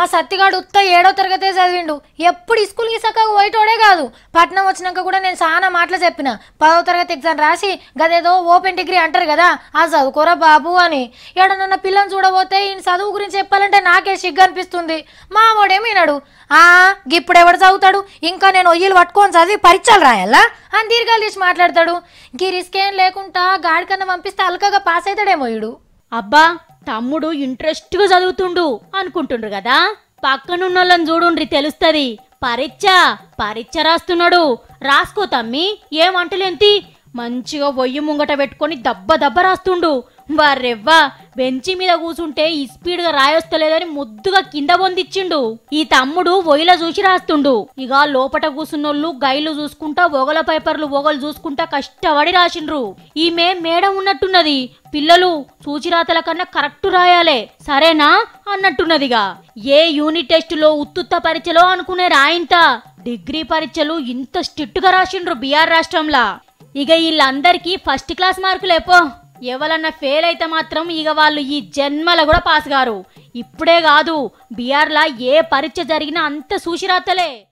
మా సత్తిగాడు ఉత్త ఏడో తరగతే చదివిండు ఎప్పుడు స్కూల్కి సక్కగా పోయేటోడే కాదు పట్నం వచ్చినాక కూడా నేను చాలా మాటలు చెప్పిన పదో తరగతి ఎగ్జామ్ రాసి గదేదో ఓపెన్ డిగ్రీ అంటారు కదా ఆ చదువుకోరా బాబు అని ఏడనన్న పిల్లని చూడబోతే ఈయన చదువు గురించి చెప్పాలంటే నాకే సిగ్గు అనిపిస్తుంది మా వాడేమో వినాడు ఆ ఇప్పుడు ఎవడు చదువుతాడు ఇంకా నేను ఒయ్యలు పట్టుకొని చదివి పరీక్షలు రాయాలా అని దీర్ఘాలు తీసి మాట్లాడతాడు గీ రిస్క్ ఏం లేకుండా గాడికన్నా పంపిస్తే అల్కగా పాస్ అవుతాడేమో ఈడు అబ్బా తమ్ముడు ఇంట్రెస్ట్గా చదువుతుండు అనుకుంటుండ్రు కదా పక్కనున్నోళ్ళని చూడుండ్రి తెలుస్తది పరీక్ష పరీక్ష రాస్తున్నాడు రాసుకో తమ్మి ఏమంటలేంతి మంచిగా పొయ్యి ముంగట పెట్టుకొని దబ్బ దబ్బ రాస్తుండు వారెవ్వా బెంచి మీద కూసుంటే ఈ స్పీడ్గా రాయొస్తలేదని ముద్దుగా కింద పొందిచ్చిండు ఈ తమ్ముడు ఒయిల చూసి రాస్తుండు ఇక లోపట కూసున్నోళ్ళు గైలు చూసుకుంటా ఒగల పేపర్లు ఒగలు చూసుకుంటా కష్టపడి రాసిండ్రు ఈమె మేడం ఉన్నట్టున్నది పిల్లలు సూచిరాతల కన్నా కరెక్ట్ రాయాలే సరేనా అన్నట్టున్నదిగా ఏ యూనిట్ టెస్టులో ఉత్తుత్త పరీక్షలో అనుకునే రాయింత డిగ్రీ పరీక్షలు ఇంత స్ట్రిక్ట్గా రాసిండ్రు బీఆర్ రాష్ట్రంలా ఇక వీళ్ళందరికీ ఫస్ట్ క్లాస్ మార్కులేపో ఎవరన్నా ఫెయిల్ అయితే మాత్రం ఇక వాళ్ళు ఈ జన్మల కూడా పాస్ గారు ఇప్పుడే కాదు బీఆర్లా ఏ పరీక్ష జరిగినా అంత సూచిరాతలే